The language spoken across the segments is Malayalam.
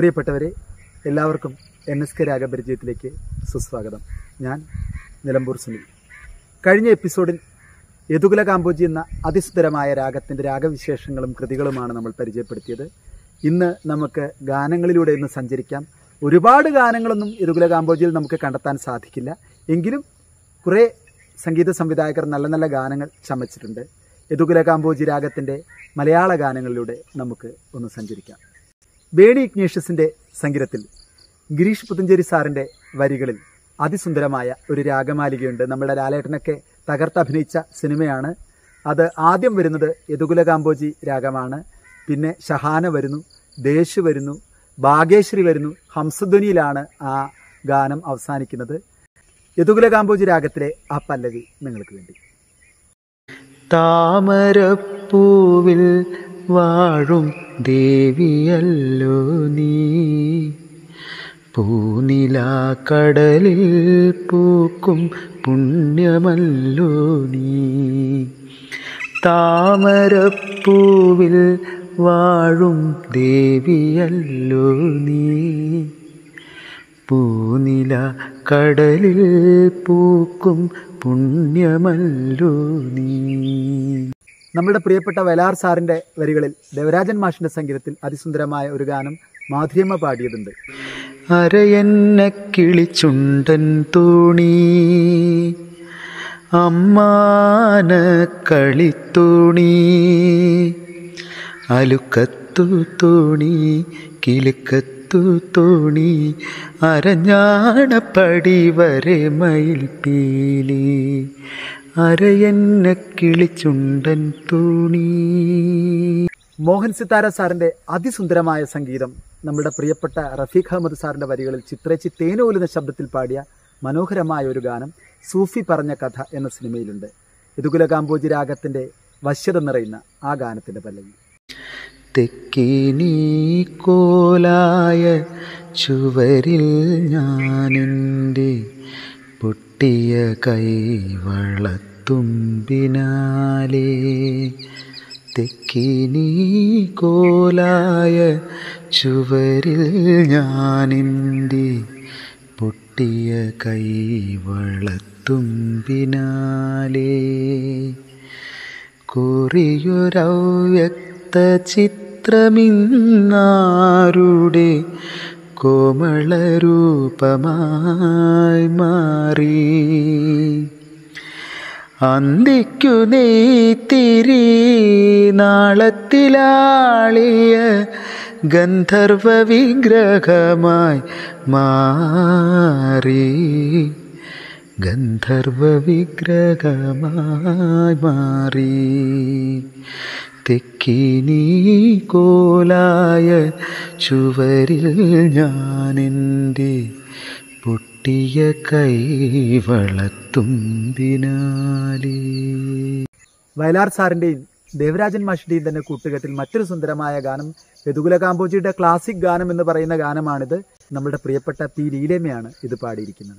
പ്രിയപ്പെട്ടവരെ എല്ലാവർക്കും എൻ എസ് കെ രാഗപരിചയത്തിലേക്ക് സുസ്വാഗതം ഞാൻ നിലമ്പൂർ സുനിൽ കഴിഞ്ഞ എപ്പിസോഡിൽ യദുകുല കാമ്പോജി എന്ന അതിസുന്ദരമായ രാഗത്തിൻ്റെ രാഗവിശേഷങ്ങളും കൃതികളുമാണ് നമ്മൾ പരിചയപ്പെടുത്തിയത് ഇന്ന് നമുക്ക് ഗാനങ്ങളിലൂടെ ഇന്ന് സഞ്ചരിക്കാം ഒരുപാട് ഗാനങ്ങളൊന്നും യദുകുല കാമ്പോജിയിൽ നമുക്ക് കണ്ടെത്താൻ സാധിക്കില്ല എങ്കിലും കുറേ സംഗീത സംവിധായകർ നല്ല നല്ല ഗാനങ്ങൾ ചമച്ചിട്ടുണ്ട് യദുകുല കാമ്പോജി രാഗത്തിൻ്റെ മലയാള ഗാനങ്ങളിലൂടെ നമുക്ക് ഒന്ന് സഞ്ചരിക്കാം ബേണി ഇഗ്നേഷ്യസിൻ്റെ സംഗീതത്തിൽ ഗിരീഷ് പുത്തഞ്ചേരി സാറിൻ്റെ വരികളിൽ അതിസുന്ദരമായ ഒരു രാഗമാലികയുണ്ട് നമ്മുടെ ലാലേട്ടനൊക്കെ തകർത്തഭിനയിച്ച സിനിമയാണ് അത് ആദ്യം വരുന്നത് യദുകുല കാമ്പോജി രാഗമാണ് പിന്നെ ഷഹാന വരുന്നു ദേശ് വരുന്നു ഭാഗ്യശ്രീ വരുന്നു ഹംസധ്വനിയിലാണ് ആ ഗാനം അവസാനിക്കുന്നത് യദുകുല കാമ്പോജി രാഗത്തിലെ ആ പല്ലവി നിങ്ങൾക്ക് വേണ്ടി താമരപ്പൂവിൽ വാഴും ദേവിയല്ലോ നീ പൂനിലാക്കടലിൽ പൂക്കും പുണ്യമല്ലോ നീ താമരപ്പൂവിൽ വാഴും ദേവിയല്ലോ നീ പൂനില കടലിൽ പൂക്കും പുണ്യമല്ലോ നീ നമ്മുടെ പ്രിയപ്പെട്ട വയലാർ സാറിന്റെ വരികളിൽ ദേവരാജൻ മാഷിന്റെ സംഗീതത്തിൽ അതിസുന്ദരമായ ഒരു ഗാനം മാധുര്യമ്മ പാടിയതുണ്ട് അരയെന്ന കിളിച്ചുണ്ടൻ തോണി അമ്മാന കളിത്തോണി അലുക്കത്തു തോണി കിലുക്കത്തു തോണി അരഞ്ഞാണപ്പടി വരെ മയിൽ പീലി അരയെന്ന കിളിച്ചുണ്ടൻ തോണി മോഹൻ സിത്താര സാറിന്റെ അതിസുന്ദരമായ സംഗീതം നമ്മുടെ പ്രിയപ്പെട്ട റഫീഖ് അഹമ്മദ് സാറിന്റെ വരികളിൽ ചിത്രേച്ചി തേനോലുന്ന ശബ്ദത്തിൽ പാടിയ മനോഹരമായ ഒരു ഗാനം സൂഫി പറഞ്ഞ കഥ എന്ന സിനിമയിലുണ്ട് യദുകുല കാമ്പോജി രാഗത്തിന്റെ വശ്യത നിറയുന്ന ആ ഗാനത്തിന്റെ പല്ലവി തെക്കിനീ കോലായ ചുവരിൽ ഞാനെൻ്റെ പൊട്ടിയ കൈവളത്തുമ്പിനാലേ തെക്കിനീ കോലായ ചുവരിൽ ഞാനെൻ്റെ പൊട്ടിയ കൈവളത്തുമ്പിനാലേ കുറിയൊരവ്യക്ത ചിത്രമിന്നാരുടെ കോമളരൂപമായി മാറി അന്തിക്കു നെയ്ത്തിരി നാളത്തിലാളിയ ഗന്ധർവ വിഗ്രഹമായി മാറി ഗന്ധർവ വിഗ്രഹമായി മാറി തെക്കിനീ കോലായ ചുവരിൽ ഞാനെൻ്റെ പൊട്ടിയ കൈവളത്തുമ്പിനാലേ വയലാർ സാറിന്റെയും ദേവരാജൻ മാഷിന്റെയും തന്നെ കൂട്ടുകെട്ടിൽ മറ്റൊരു സുന്ദരമായ ഗാനം യദുകുല കാമ്പോജിയുടെ ക്ലാസിക് ഗാനം എന്ന് പറയുന്ന ഗാനമാണിത് നമ്മുടെ പ്രിയപ്പെട്ട പി ലീലമ്മയാണ് ഇത് പാടിയിരിക്കുന്നത്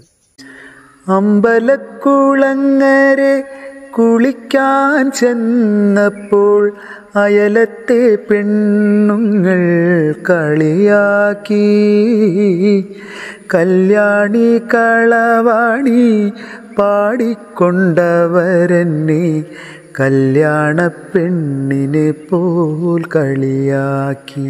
അമ്പലക്കുളങ്ങരെ കുളിക്കാൻ ചെന്നപ്പോൾ അയലത്തെ പെണ്ണുങ്ങൾ കളിയാക്കി കല്യാണി കളവാണി പാടിക്കൊണ്ടവരെന്നെ കല്യാണ പെണ്ണിനെ പോൽ കളിയാക്കി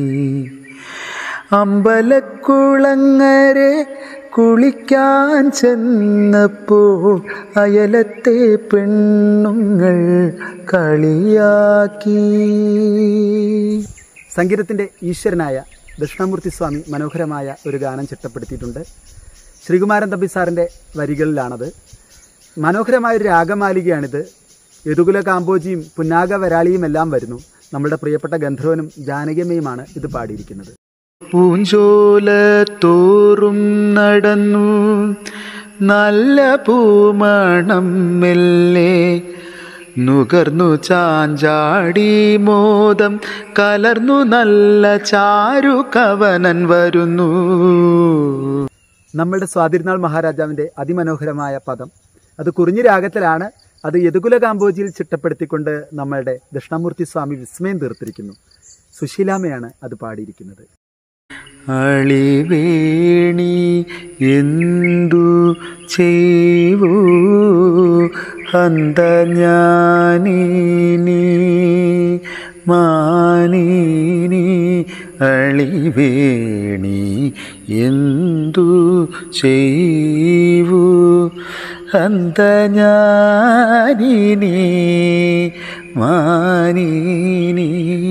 അമ്പലക്കുളങ്ങരെ കുളിക്കാൻ ചെന്നപ്പോൾ അയലത്തെ പെണ്ണുങ്ങൾ കളിയാക്കി സംഗീതത്തിന്റെ ഈശ്വരനായ ദക്ഷിണാമൂർത്തി സ്വാമി മനോഹരമായ ഒരു ഗാനം ചിട്ടപ്പെടുത്തിയിട്ടുണ്ട് ശ്രീകുമാരൻ തമ്പി സാറിന്റെ വരികളിലാണത് മനോഹരമായ ഒരു രാഗമാലികയാണിത് യദുകുല കാമ്പോജിയും പുന്നാഗ വരാളിയും എല്ലാം വരുന്നു നമ്മുടെ പ്രിയപ്പെട്ട ഗന്ധർവനും ജാനകിയമ്മയുമാണ് ഇത് പാടിയിരിക്കുന്നത് പൂഞ്ചോല തോറും നടന്നു നല്ല പൂമണം മെല്ലെ നുകർന്നു ചാഞ്ചാടി മോദം കലർന്നു നല്ല ചാരു കവനൻ വരുന്നു നമ്മുടെ സ്വാതിരുനാൾ മഹാരാജാവിന്റെ അതിമനോഹരമായ പദം അത് കുറിഞ്ഞു രാഗത്തിലാണ് അത് യദുകുല കാമ്പോജിയിൽ ചിട്ടപ്പെടുത്തിക്കൊണ്ട് നമ്മളുടെ ദക്ഷിണാമൂർത്തി സ്വാമി വിസ്മയം തീർത്തിരിക്കുന്നു സുശീലാമയാണ് അത് പാടിയിരിക്കുന്നത് അളിവേണി എന്തു ചെയ്വൂ അന്ത ഞാനിനി മാനിനി അളിവേണി എന്തു ചെയ്വൂ അന്ത ഞാനിനി മാനിനി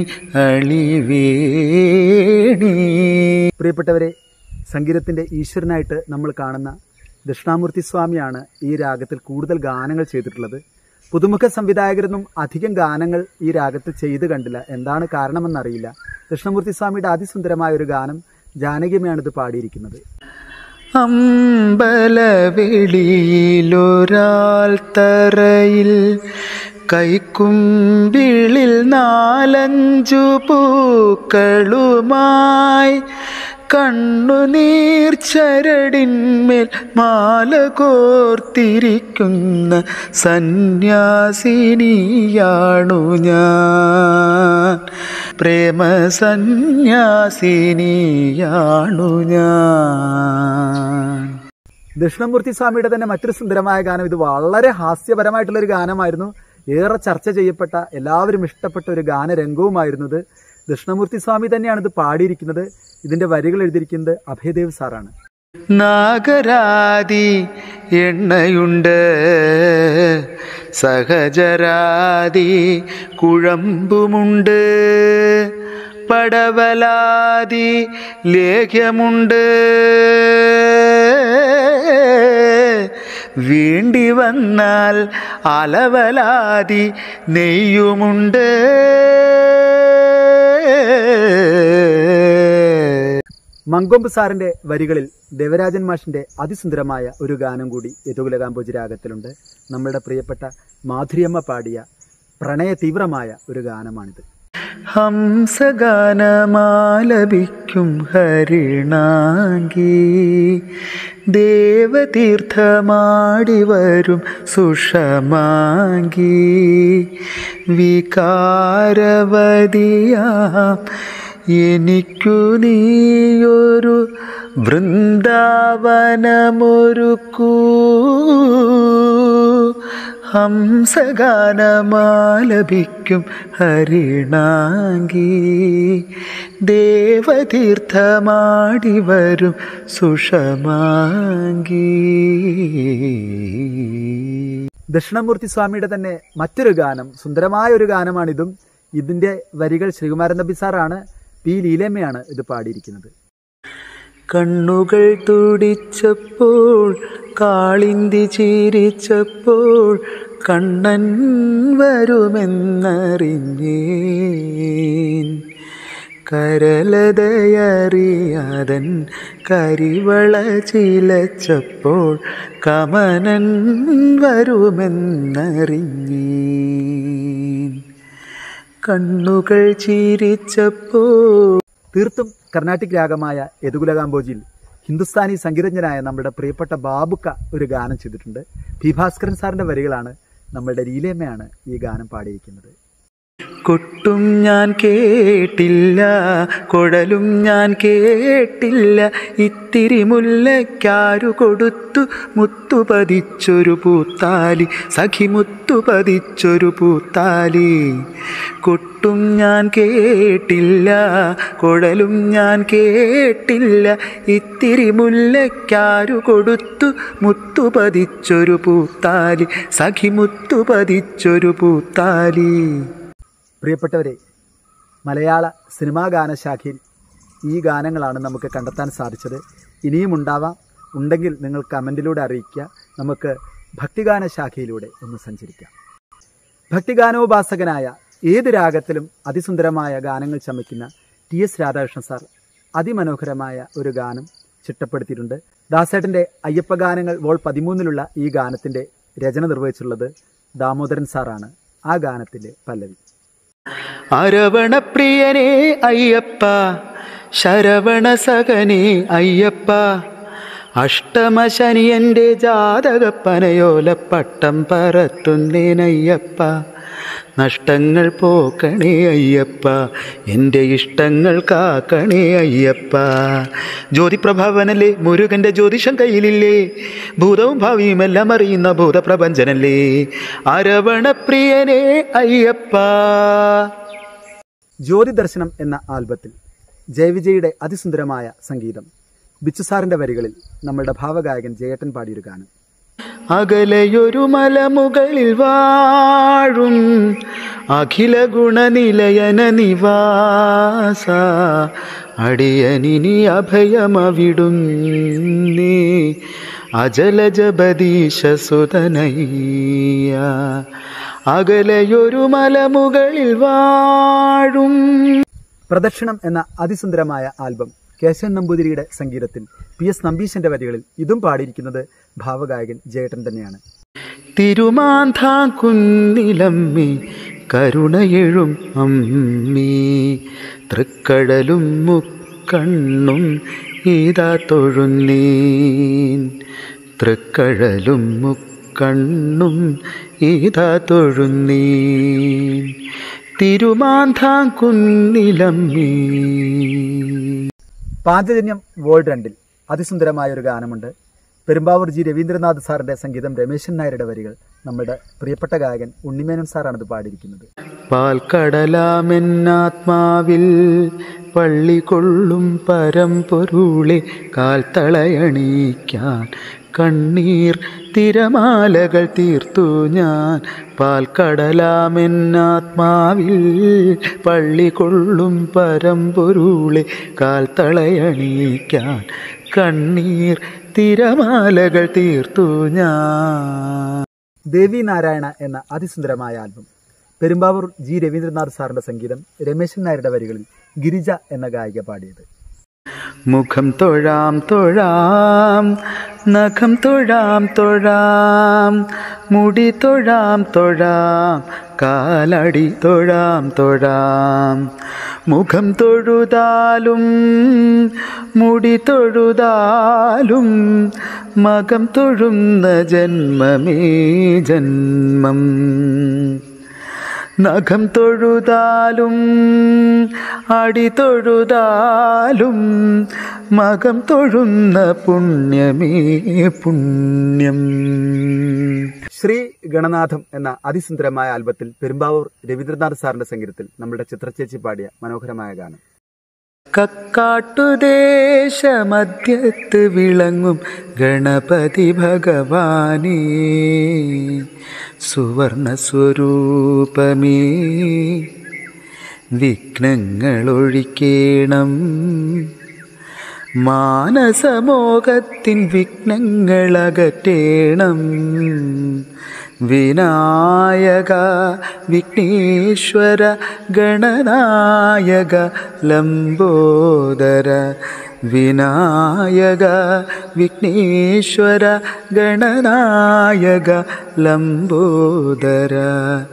അളിവേണി പ്രിയപ്പെട്ടവരെ സംഗീതത്തിൻ്റെ ഈശ്വരനായിട്ട് നമ്മൾ കാണുന്ന ദക്ഷിണാമൂർത്തി സ്വാമിയാണ് ഈ രാഗത്തിൽ കൂടുതൽ ഗാനങ്ങൾ ചെയ്തിട്ടുള്ളത് പുതുമുഖ സംവിധായകരൊന്നും അധികം ഗാനങ്ങൾ ഈ രാഗത്തിൽ ചെയ്ത് കണ്ടില്ല എന്താണ് കാരണമെന്നറിയില്ല ദക്ഷിണമൂർത്തി സ്വാമിയുടെ അതിസുന്ദരമായ ഒരു ഗാനം ജാനകിയമ്മയാണ് ഇത് പാടിയിരിക്കുന്നത് അമ്പലവെളിയിലൊരാൾ തറയിൽ കൈക്കുമ്പിളിൽ നാലഞ്ചു പൂക്കളുമായി കണ്ണുനീർ ചരടിന്മേൽ മാല കോർത്തിരിക്കുന്ന സന്യാസിനിയാണു ഞാൻ പ്രേമ സന്യാസിനിയാണു ഞാൻ ദക്ഷിണമൂർത്തി സ്വാമിയുടെ തന്നെ മറ്റൊരു സുന്ദരമായ ഗാനം ഇത് വളരെ ഹാസ്യപരമായിട്ടുള്ള ഒരു ഗാനമായിരുന്നു ഏറെ ചർച്ച ചെയ്യപ്പെട്ട എല്ലാവരും ഇഷ്ടപ്പെട്ട ഒരു ഗാനരംഗവുമായിരുന്നു ഇത് ദക്ഷിണമൂർത്തി സ്വാമി തന്നെയാണ് ഇത് പാടിയിരിക്കുന്നത് ഇതിന്റെ വരികൾ എഴുതിയിരിക്കുന്നത് അഭയദേവ് സാറാണ് നാഗരാതി എണ്ണയുണ്ട് സഹജരാതി കുഴമ്പുമുണ്ട് പടവലാതി ലേഖ്യമുണ്ട് വേണ്ടി വന്നാൽ അലവലാതി നെയ്യുമുണ്ട് മങ്കൊമ്പ് സാറിന്റെ വരികളിൽ ദേവരാജൻ മാഷിന്റെ അതിസുന്ദരമായ ഒരു ഗാനം കൂടി യദുകുലകാമ്പോജി രാഗത്തിലുണ്ട് നമ്മുടെ പ്രിയപ്പെട്ട മാധുര്യമ്മ പാടിയ പ്രണയ തീവ്രമായ ഒരു ഗാനമാണിത് ഹംസഗാനമാലപിക്കും ഹരിണാങ്കി ദേവതീർത്ഥമാടി വരും സുഷമാങ്കി വികാരവതിയാം എനിക്കു നീയൊരു വൃന്ദാവനമൊരുക്കൂ ഹംസഗാനമാലപിക്കും ഹരിണാങ്കി ദേവതീർത്ഥമാടി വരും സുഷമാങ്കി ദക്ഷിണമൂർത്തി സ്വാമിയുടെ തന്നെ മറ്റൊരു ഗാനം സുന്ദരമായ ഒരു ഗാനമാണിതും ഇതിന്റെ വരികൾ ശ്രീകുമാരൻ നബി സാറാണ് പി ലീലമ്മയാണ് ഇത് പാടിയിരിക്കുന്നത് കണ്ണുകൾ തുടിച്ചപ്പോൾ കാളിന്തി ചിരിച്ചപ്പോൾ കണ്ണൻ വരുമെന്നറിഞ്ഞേൻ കരലതയറിയാതൻ കരിവള ചിലച്ചപ്പോൾ കമനൻ വരുമെന്നറിഞ്ഞേൻ കണ്ണുകൾ ചിരിച്ചപ്പോൾ തീർത്തും കർണാട്ടിക് രാഗമായ യദുകുലകാമ്പോജിയിൽ ഹിന്ദുസ്ഥാനി സംഗീതജ്ഞനായ നമ്മുടെ പ്രിയപ്പെട്ട ബാബുക്ക ഒരു ഗാനം ചെയ്തിട്ടുണ്ട് പി ഭാസ്കരൻ സാറിന്റെ വരികളാണ് നമ്മുടെ ലീലമ്മയാണ് ഈ ഗാനം പാടിയിരിക്കുന്നത് കൊട്ടും ഞാൻ കേട്ടില്ല കൊടലും ഞാൻ കേട്ടില്ല ഇത്തിരി മുല്ലയ്ക്കാരു കൊടുത്തു മുത്തു പതിച്ചൊരു പൂത്താലി സഖി മുത്തു പതിച്ചൊരു പൂത്താലി കൊട്ടും ഞാൻ കേട്ടില്ല കൊടലും ഞാൻ കേട്ടില്ല ഇത്തിരി മുല്ലയ്ക്കാരു കൊടുത്തു മുത്തു പതിച്ചൊരു പൂത്താലി സഖി മുത്തു പതിച്ചൊരു പൂത്താലി പ്രിയപ്പെട്ടവരെ മലയാള സിനിമാ ഗാനശാഖയിൽ ഈ ഗാനങ്ങളാണ് നമുക്ക് കണ്ടെത്താൻ സാധിച്ചത് ഇനിയും ഉണ്ടാവാം ഉണ്ടെങ്കിൽ നിങ്ങൾ കമൻറ്റിലൂടെ അറിയിക്കുക നമുക്ക് ഭക്തിഗാന ശാഖയിലൂടെ ഒന്ന് സഞ്ചരിക്കാം ഭക്തിഗാനോപാസകനായ ഏത് രാഗത്തിലും അതിസുന്ദരമായ ഗാനങ്ങൾ ചമയ്ക്കുന്ന ടി എസ് രാധാകൃഷ്ണൻ സാർ അതിമനോഹരമായ ഒരു ഗാനം ചിട്ടപ്പെടുത്തിയിട്ടുണ്ട് ദാസേട്ടൻ്റെ അയ്യപ്പ ഗാനങ്ങൾ വോൾ പതിമൂന്നിലുള്ള ഈ ഗാനത്തിൻ്റെ രചന നിർവഹിച്ചിട്ടുള്ളത് ദാമോദരൻ സാറാണ് ആ ഗാനത്തിൻ്റെ പല്ലവി അരവണപ്രിയനേ അയ്യപ്പ ശരവണ സകനേ അയ്യപ്പ അഷ്ടമശനിയൻ്റെ ജാതകപ്പനയോല പട്ടം പറത്തുന്നേനയ്യപ്പ നഷ്ടങ്ങൾ പോക്കണേ അയ്യപ്പ എൻ്റെ ഇഷ്ടങ്ങൾ കാക്കണേ അയ്യപ്പ ജ്യോതിപ്രഭാവനല്ലേ മുരുകൻ്റെ ജ്യോതിഷം കയ്യിലില്ലേ ഭൂതവും ഭാവിയും എല്ലാം അറിയുന്ന ഭൂതപ്രപഞ്ചനല്ലേ അരവണപ്രിയനേ അയ്യപ്പ ജ്യോതി ദർശനം എന്ന ആൽബത്തിൽ ജയവിജയുടെ അതിസുന്ദരമായ സംഗീതം ബിച്ചു സാറിന്റെ വരികളിൽ നമ്മളുടെ ഭാവഗായകൻ ജയേട്ടൻ പാടിയൊരു ഗാനം അകലെയൊരു മലമുകളിൽ വാഴും അഖില ഗുണനിലയന നിവാസ അടിയനിനി അഭയമവിടുന്നേ അജലജപദീശ സുതനയ്യ അകലെയൊരു മലമുകളിൽ വാഴും പ്രദക്ഷിണം എന്ന അതിസുന്ദരമായ ആൽബം കേശവൻ നമ്പൂതിരിയുടെ സംഗീതത്തിൽ പി എസ് നമ്പീശന്റെ വരികളിൽ ഇതും പാടിയിരിക്കുന്നത് ഭാവഗായകൻ ജയേട്ടൻ തന്നെയാണ് തിരുമാന്താക്കുന്നിലമ്മേ കരുണയെഴും അമ്മേ തൃക്കടലും മുക്കണ്ണും ഇതാ തൊഴുന്നീൻ തൃക്കഴലും മുക്കണ്ണും ഇതാ തൊഴുന്നീൻ തിരുമാന്താക്കുന്നിലമ്മേ പാഞ്ചജന്യം വേൾഡ് രണ്ടിൽ അതിസുന്ദരമായ ഒരു ഗാനമുണ്ട് പെരുമ്പാവൂർ ജി രവീന്ദ്രനാഥ് സാറിന്റെ സംഗീതം രമേശൻ നായരുടെ വരികൾ നമ്മുടെ പ്രിയപ്പെട്ട ഗായകൻ ഉണ്ണിമേനൻ സാറാണ് ഇത് പാടിയിരിക്കുന്നത് പാൽക്കടലാമെന്നാത്മാവിൽ പള്ളി കൊള്ളും പരമ്പൊരുളെ കാൽത്തളയണീക്കാൻ കണ്ണീർ തിരമാലകൾ തീർത്തു ഞാൻ പാൽക്കടലാമെന്നാത്മാവിൽ പള്ളി കൊള്ളും പരമ്പൊരുളെ കാൽത്തളയണീക്കാൻ കണ്ണീർ തിരമാലകൾ തീർത്തു ഞാൻ ദേവി നാരായണ എന്ന അതിസുന്ദരമായ ആൽബം പെരുമ്പാവൂർ ജി രവീന്ദ്രനാഥ് സാറിന്റെ സംഗീതം രമേശൻ നായരുടെ വരികളിൽ ഗിരിജ എന്ന ഗായിക പാടിയത് മുഖം തൊഴാം തൊഴാം നഖം തൊഴാം തൊഴാം മുടി തൊഴാം തൊഴാം കാലടി തൊഴാം തൊഴാം മുഖം തൊഴുതാലും മുടി തൊഴുതാലും മകം തൊഴുന്ന ജന്മമേ ജന്മം നഖം തൊഴുതാലും അടി തൊഴുതാലും മകം തൊഴുന്ന പുണ്യമേ പുണ്യം ശ്രീ ഗണനാഥം എന്ന അതിസുന്ദരമായ ആൽബത്തിൽ പെരുമ്പാവൂർ രവീന്ദ്രനാഥ് സാറിന്റെ സംഗീതത്തിൽ നമ്മുടെ ചിത്രചേച്ചി പാടിയ മനോഹരമായ ഗാനം കക്കാട്ടുദേശമധ്യത്ത് വിളങ്ങും ഗണപതി ഭഗവാനേ സുവർണ സ്വരൂപമേ വിഘ്നങ്ങളൊഴിക്കേണം മാനസമോഹത്തിൻ വിഘ്നങ്ങളകറ്റേണം വിനായക വിഘ്നേശ്വര ഗണനായക ലംബോദര വിനായക വിഘ്നേശ്വര ഗണനായക ലംബോദര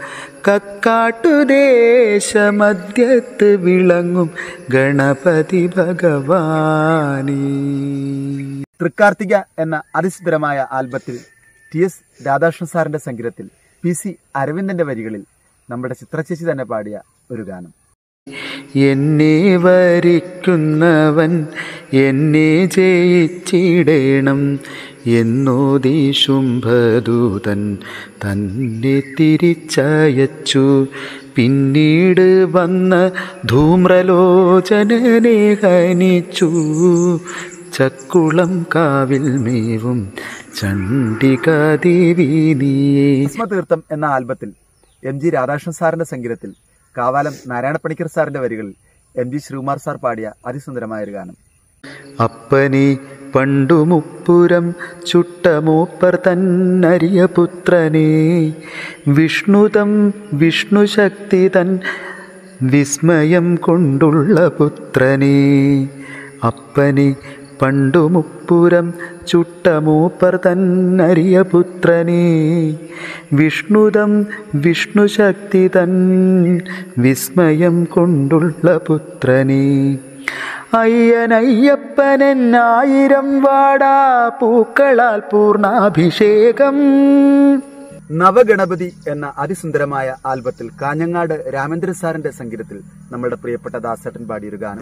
കക്കാട്ടുദേശമധ്യത്ത് വിളങ്ങും ഗണപതി ഭഗവാനീ തൃക്കാർത്തിക എന്ന അതിസുന്ദരമായ ആൽബത്തിൽ ടി എസ് രാധാകൃഷ്ണൻ സാറിന്റെ സംഗീതത്തിൽ പി സി അരവിന്ദന്റെ വരികളിൽ നമ്മുടെ ചിത്രചേച്ചി തന്നെ പാടിയ ഒരു ഗാനം എന്നെ വരിക്കുന്നവൻ എന്നെ ജയിച്ചിടേണം എന്നോദി ശുംഭദൂതൻ തന്നെ തിരിച്ചയച്ചു പിന്നീട് വന്ന ധൂമ്രലോചനനെ ഹനിച്ചു ചക്കുളം കാവിൽ മേവും ചണ്ഡികാദേവി നീയേ ഭസ്മതീർത്ഥം എന്ന ആൽബത്തിൽ എം ജി രാധാകൃഷ്ണൻ സാറിന്റെ സംഗീതത്തിൽ കാവാലം നാരായണപ്പണിക്കർ സാറിന്റെ വരികളിൽ എം ജി ശ്രീകുമാർ സാർ പാടിയ അതിസുന്ദരമായ ഒരു ഗാനം അപ്പനെ പണ്ടു മുപ്പുരം ചുട്ടമൂപ്പർ തന്നരിയ പുത്രനെ വിഷ്ണുതം വിഷ്ണുശക്തി തൻ വിസ്മയം കൊണ്ടുള്ള പുത്രനെ അപ്പനെ പണ്ടു മുപ്പുരം ചുട്ടമൂപ്പർ തന്നരിയ പുത്രനെ വിഷ്ണുതം വിഷ്ണുശക്തി തൻ വിസ്മയം കൊണ്ടുള്ള പുത്രനെ അയ്യനയ്യപ്പനെന്നായിരം വാടാ പൂക്കളാൽ പൂർണ്ണാഭിഷേകം നവഗണപതി എന്ന അതിസുന്ദരമായ ആൽബത്തിൽ കാഞ്ഞങ്ങാട് രാമേന്ദ്ര സാറിന്റെ സംഗീതത്തിൽ നമ്മളുടെ പ്രിയപ്പെട്ട ദാസേട്ടൻ പാടിയൊരു ഗാനം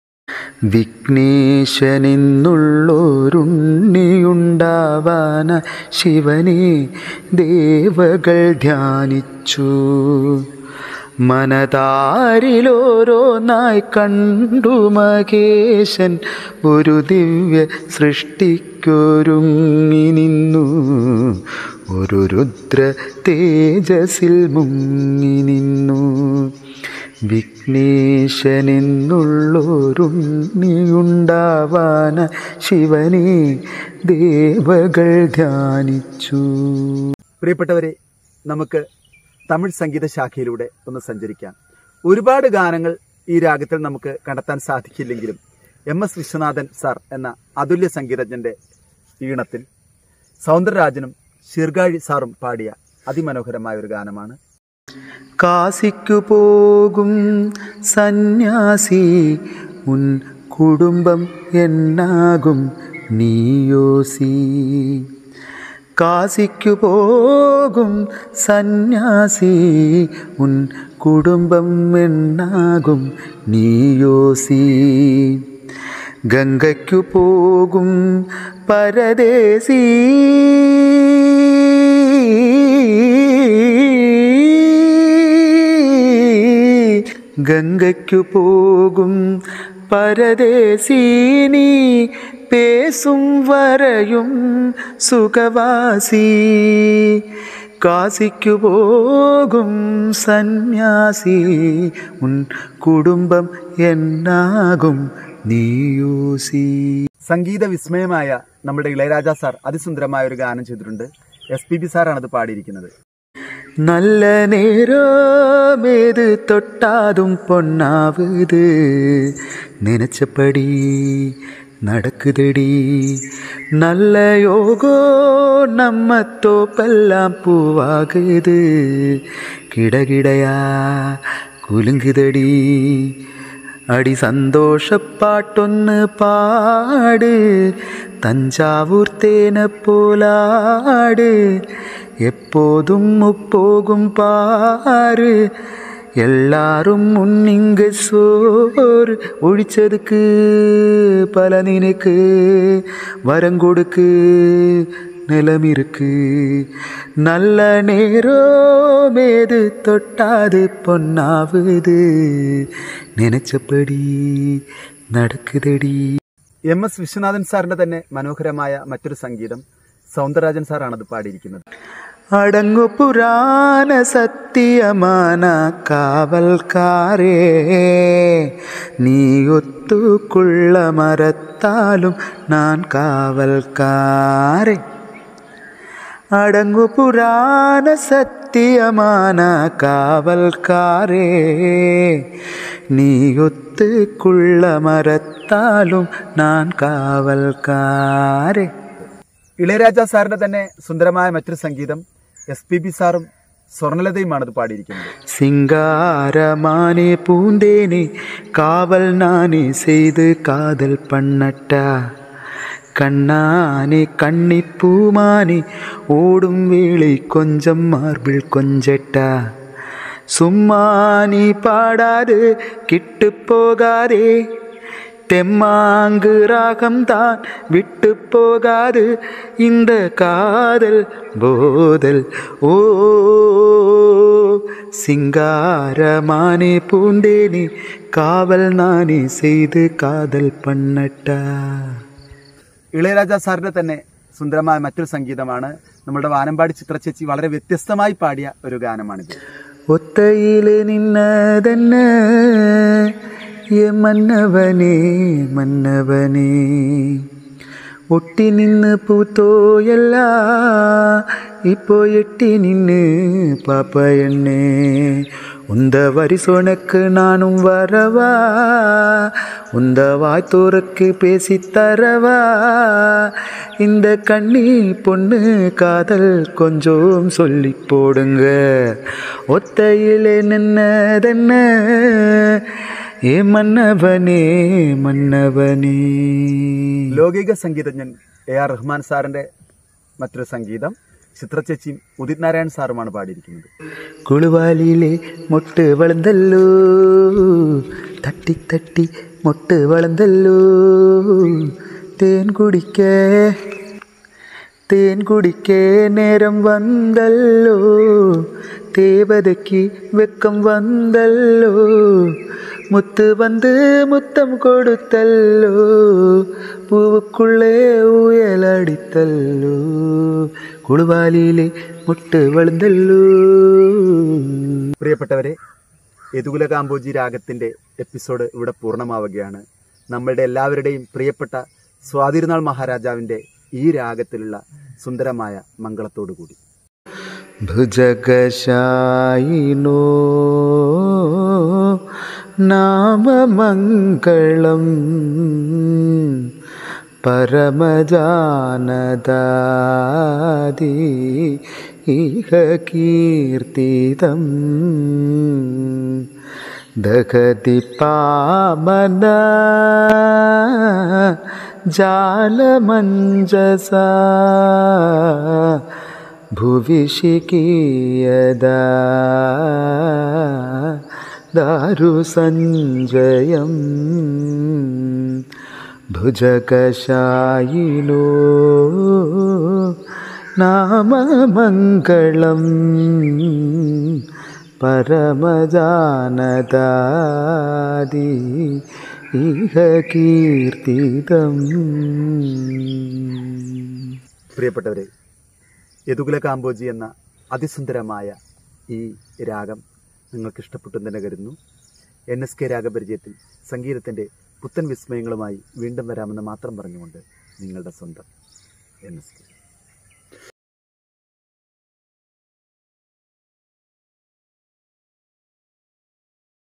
വിഘ്നേശനെന്നുള്ളോരുണ്ണിയുണ്ടാവാന ശിവനെ ദേവകൾ ധ്യാനിച്ചു മനതാരിലോരോന്നായി കണ്ടു മകേശൻ ഒരു ദിവ്യ സൃഷ്ടിക്കൊരുങ്ങി നിന്നു ഒരു രുദ്ര തേജസിൽ മുങ്ങി നിന്നു വിഘ്നേശനെന്നുള്ളോരുണ്ണിയുണ്ടാവാന ശിവനെ ദേവകൾ ധ്യാനിച്ചു പ്രിയപ്പെട്ടവരെ നമുക്ക് തമിഴ് സംഗീത ശാഖയിലൂടെ ഒന്ന് സഞ്ചരിക്കാം ഒരുപാട് ഗാനങ്ങൾ ഈ രാഗത്തിൽ നമുക്ക് കണ്ടെത്താൻ സാധിക്കില്ലെങ്കിലും എം എസ് വിശ്വനാഥൻ സാർ എന്ന അതുല്യ സംഗീതജ്ഞന്റെ ഈണത്തിൽ സൗന്ദരരാജനും ശീർഗാഴി സാറും പാടിയ അതിമനോഹരമായ ഒരു ഗാനമാണ് കാശിക്കു പോകും സന്യാസി ഉൻ കുടുംബം എന്നാകും നീയോസി കാശിക്കു പോകും സന്യാസി ഉൻ കുടുംബം എന്നാകും നീയോസി ഗംഗയ്ക്കു പോകും പരദേശി ഗംഗയ്ക്കു പോകും പരദേശീനി പേസും വരയും സുഖവാസി കാശിക്കു പോകും സന്യാസി ഉൻ കുടുംബം എന്നാകും നീയൂസി സംഗീത വിസ്മയമായ നമ്മുടെ ഇളയരാജ സാർ അതിസുന്ദരമായ ഒരു ഗാനം ചെയ്തിട്ടുണ്ട് എസ് പി ബി സാറാണ് അത് പാടിയിരിക്കുന്നത് நல்ல நேரமேது தொட்டாதும் பொன்னாவுது நினைச்சபடி நடக்குதடி நல்ல யோகோ நம்ம தோப்பெல்லாம் பூவாகுது கிடகிடையா குலுங்குதடி அடி சந்தோஷப்பாட்டொன்னு பாடு தஞ்சாவூர் தேன போலாடு எப்போதும் முப்போகும் பாரு எல்லாரும் முன்னிங்க சோறு ஒழிச்சதுக்கு பல நினைக்கு வரங்கொடுக்கு நிலம் இருக்கு நல்ல நேரமேது தொட்டாது பொன்னாவுது நினைச்சபடி നടക്കുതടി എം എസ് വിശ്വനാഥൻ സാറിന്റെ തന്നെ മനോഹരമായ മറ്റൊരു സംഗീതം സൗന്ദരരാജൻ സാറാണ് അത് പാടിയിരിക്കുന്നത് അടങ്ങു പുരാണ സത്യമാന കാവൽക്കാരേ നീ ഒത്തുകൊള്ള മരത്താലും നാൻ കാവൽക്കാരേ അടങ്ങു പുരാണ സത്യമാന കാവൽക്കാരേ നീ ഒത്തുകൊള്ള മരത്താലും നാൻ കാവൽക്കാരേ ഇളയരാജ സാറിന്റെ തന്നെ സുന്ദരമായ മറ്റൊരു സംഗീതം എസ് പി ബി സാറും സ്വർണലതയുമാണ് അത് പാടിയിരിക്കുന്നത് சிங்காரமானே பூந்தேனே காவல் நானே செய்து காதல் பண்ணட்டா கண்ணானே கண்ணி பூமானே ஓடும் வேளை கொஞ்சம் மார்பிள் கொஞ்சட்டா சும்மா நீ பாடாது கிட்டு போகாதே தெம்மாங்கு ராகம்தான் விட்டு போகாது இந்த காதல் போதல் ஓ சிங்காரமானே பூந்தேனே காவல் நானே செய்து காதல் பண்ணட்டா ഇളയരാജ സാറിന്റെ തന്നെ സുന്ദരമായ മറ്റൊരു സംഗീതമാണ് നമ്മുടെ വാനമ്പാടി ചിത്രചേച്ചി വളരെ വ്യത്യസ്തമായി പാടിയ ഒരു ഗാനമാണിത് ഒത്തയില് നിന്നതന്ന എ മന്നവനേ മന്നവനേ ഒട്ടി നിന്ന് പൂത്തോയല്ല ഇപ്പോ എട്ടി നിന്ന് പാപ്പ എണ്ണേ உந்த வரிசோனுக்கு நானும் வரவா உந்த வாய்த்தோருக்கு பேசி தரவா இந்த கண்ணி பொண்ணு காதல் கொஞ்சம் சொல்லி போடுங்க ஒத்தையிலே நின்னதென்ன ഏ മന്നവനേ മന്നവനേ ലൗകിക സംഗീതജ്ഞൻ എ ആർ റഹ്മാൻ സാറിന്റെ മറ്റൊരു സംഗീതം ചിത്രചേച്ചിയും ഉദിത് നാരായൺ സാറുമാണ് പാടിയിരിക്കുന്നത് കുളുവാലിയിലെ മൊട്ട് വളർന്നല്ലോ തട്ടി തട്ടി മൊട്ട് വളർന്നല്ലോ തേൻ കുടിക്കേ തേൻ കുടിക്കേ നേരം വന്നല്ലോ தேவதைக்கு வெக்கம் வந்தல்லோ முத்து வந்து முத்தம் கொடுத்தல்லோ பூவுக்குள்ளே உயலடித்தல்லோ കുളുവാലിയിലെ മുട്ട് വളർന്നല്ലോ പ്രിയപ്പെട്ടവരെ യദുകുല കാമ്പോജി രാഗത്തിന്റെ എപ്പിസോഡ് ഇവിടെ പൂർണ്ണമാവുകയാണ് നമ്മളുടെ എല്ലാവരുടെയും പ്രിയപ്പെട്ട സ്വാതിരുനാൾ മഹാരാജാവിന്റെ ഈ രാഗത്തിലുള്ള സുന്ദരമായ മംഗളത്തോടു കൂടി ഭുജഗശായിനോ നാമമംഗളം പരമജാനദാദി ഇഹ കീർത്തിതം ദഹതി പാമന ജാലമഞ്ജസ ഭുവിഷികീയദാ ദാരുസഞ്ജയം ഭുജകശായിനോ നാമമംഗളം പരമജാനദാദി ഇഹ കീർത്തിതം പ്രിയപ്പെട്ടവരെ യദുകുല കാമ്പോജി എന്ന അതിസുന്ദരമായ ഈ രാഗം നിങ്ങൾക്ക് ഇഷ്ടപ്പെട്ടു തന്നെ കരുതുന്നു എൻ എസ് കെ രാഗപരിചയത്തിൽ സംഗീതത്തിൻ്റെ പുത്തൻ വിസ്മയങ്ങളുമായി വീണ്ടും വരാമെന്ന് മാത്രം പറഞ്ഞുകൊണ്ട് നിങ്ങളുടെ സ്വന്തം എൻ എസ് കെ